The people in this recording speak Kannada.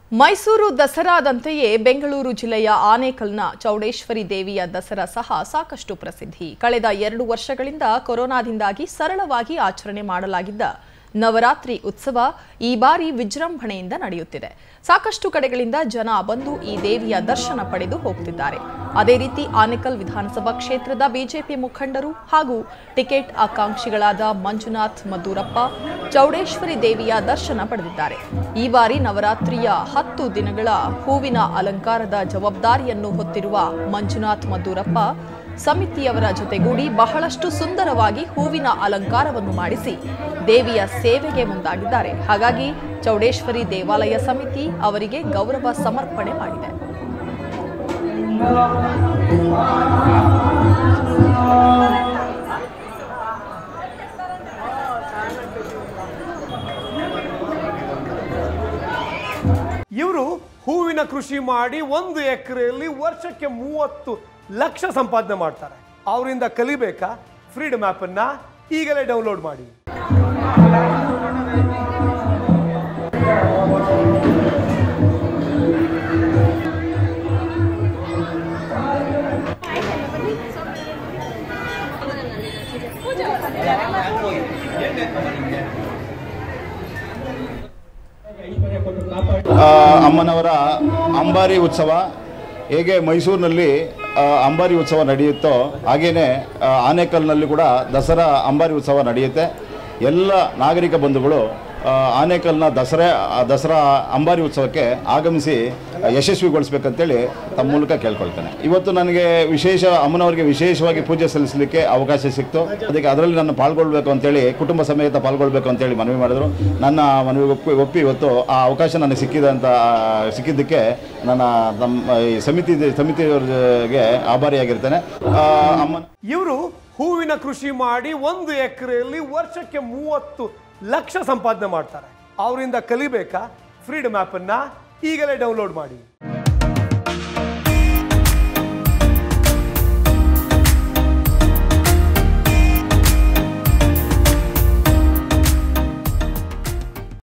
ಮೈಸೂರು ದಸರಾದಂತೆಯೇ ಬೆಂಗಳೂರು ಜಿಲ್ಲೆಯ ಆನೇಕಲ್ನ ಚೌಡೇಶ್ವರಿ ದೇವಿಯ ದಸರಾ ಸಹ ಸಾಕಷ್ಟು ಪ್ರಸಿದ್ಧಿ ಕಳೆದ ಎರಡು ವರ್ಷಗಳಿಂದ ಕೊರೋನಾದಿಂದಾಗಿ ಸರಳವಾಗಿ ಆಚರಣೆ ಮಾಡಲಾಗಿದ್ದ ನವರಾತ್ರಿ ಉತ್ಸವ ಈ ಬಾರಿ ವಿಜೃಂಭಣೆಯಿಂದ ನಡೆಯುತ್ತಿದೆ ಸಾಕಷ್ಟು ಕಡೆಗಳಿಂದ ಜನ ಬಂದು ಈ ದೇವಿಯ ದರ್ಶನ ಪಡೆದು ಹೋಗ್ತಿದ್ದಾರೆ ಅದೇ ರೀತಿ ಆನೇಕಲ್ ವಿಧಾನಸಭಾ ಕ್ಷೇತ್ರದ ಬಿಜೆಪಿ ಮುಖಂಡರು ಹಾಗೂ ಟಿಕೆಟ್ ಆಕಾಂಕ್ಷಿಗಳಾದ ಮಂಜುನಾಥ್ ಮದ್ದೂರಪ್ಪ ಚೌಡೇಶ್ವರಿ ದೇವಿಯ ದರ್ಶನ ಪಡೆದಿದ್ದಾರೆ ಈ ಬಾರಿ ನವರಾತ್ರಿಯ ಹತ್ತು ದಿನಗಳ ಹೂವಿನ ಅಲಂಕಾರದ ಜವಾಬ್ದಾರಿಯನ್ನು ಹೊತ್ತಿರುವ ಮಂಜುನಾಥ್ ಮದ್ದೂರಪ್ಪ ಸಮಿತಿಯವರ ಜೊತೆಗೂಡಿ ಬಹಳಷ್ಟು ಸುಂದರವಾಗಿ ಹೂವಿನ ಅಲಂಕಾರವನ್ನು ಮಾಡಿಸಿ ದೇವಿಯ ಸೇವೆಗೆ ಮುಂದಾಗಿದ್ದಾರೆ ಹಾಗಾಗಿ ಚೌಡೇಶ್ವರಿ ದೇವಾಲಯ ಸಮಿತಿ ಅವರಿಗೆ ಗೌರವ ಸಮರ್ಪಣೆ ಮಾಡಿದೆ ಇವರು ಹೂವಿನ ಕೃಷಿ ಮಾಡಿ ಒಂದು ಎಕರೆಯಲ್ಲಿ ವರ್ಷಕ್ಕೆ ಮೂವತ್ತು ಲಕ್ಷ ಸಂಪಾದನೆ ಮಾಡ್ತಾರೆ ಅವರಿಂದ ಕಲಿಬೇಕಾ ಫ್ರೀಡಮ್ ಅನ್ನ ಈಗಲೇ ಡೌನ್ಲೋಡ್ ಮಾಡಿ ಆ, ಅಮ್ಮನವರ ಅಂಬಾರಿ ಉತ್ಸವ ಹೇಗೆ ಮೈಸೂರಿನಲ್ಲಿ ಆ, ಅಂಬಾರಿ ಉತ್ಸವ ನಡೆಯುತ್ತೋ ಹಾಗೆಯೇ ಆ, ಆನೇಕಲ್ನಲ್ಲಿ ಕೂಡ ದಸರಾ ಅಂಬಾರಿ ಉತ್ಸವ ನಡೆಯುತ್ತೆ ಎಲ್ಲ ನಾಗರಿಕ ಬಂಧುಗಳು ಆ, ಆನೇಕಲ್ನ ದಸರಾ ಆ, ದಸರಾ ಅಂಬಾರಿ ಉತ್ಸವಕ್ಕೆ ಆಗಮಿಸಿ ಯಶಸ್ವಿಗೊಳಿಸ್ಬೇಕಂತೇಳಿ ತಮ್ಮ ಮೂಲಕ ಕೇಳ್ಕೊಳ್ತೇನೆ ಇವತ್ತು ನನಗೆ ವಿಶೇಷ ಅಮ್ಮನವರಿಗೆ ವಿಶೇಷವಾಗಿ ಪೂಜೆ ಸಲ್ಲಿಸಲಿಕ್ಕೆ ಅವಕಾಶ ಸಿಕ್ತು ಅದಕ್ಕೆ ಅದರಲ್ಲಿ ನಾನು ಪಾಲ್ಗೊಳ್ಬೇಕು ಅಂತೇಳಿ ಕುಟುಂಬ ಸಮೇತ ಪಾಲ್ಗೊಳ್ಬೇಕು ಅಂತೇಳಿ ಮನವಿ ಮಾಡಿದ್ರು ನನ್ನ ಮನವಿ ಒಪ್ಪಿ ಒಪ್ಪಿ ಇವತ್ತು ಆ ಅವಕಾಶ ನನಗೆ ಸಿಕ್ಕಿದೆ ಅಂತ ಆ, ಸಿಕ್ಕಿದ್ದಕ್ಕೆ ನನ್ನ ನಮ್ಮ ಈ ಸಮಿತಿ ಸಮಿತಿಯವರಿಗೆ ಆಭಾರಿಯಾಗಿರ್ತೇನೆ ಆ, ಅಮ್ಮನ ಇವರು ಹೂವಿನ ಕೃಷಿ ಮಾಡಿ ಒಂದು ಎಕರೆಯಲ್ಲಿ ವರ್ಷಕ್ಕೆ ಮೂವತ್ತು ಲಕ್ಷ ಸಂಪಾದನೆ ಮಾಡ್ತಾರೆ ಅವರಿಂದ ಕಲಿಬೇಕಾ ಫ್ರೀಡಮ್ ಅನ್ನ ಈಗಲೇ ಡೌನ್ಲೋಡ್ ಮಾಡಿ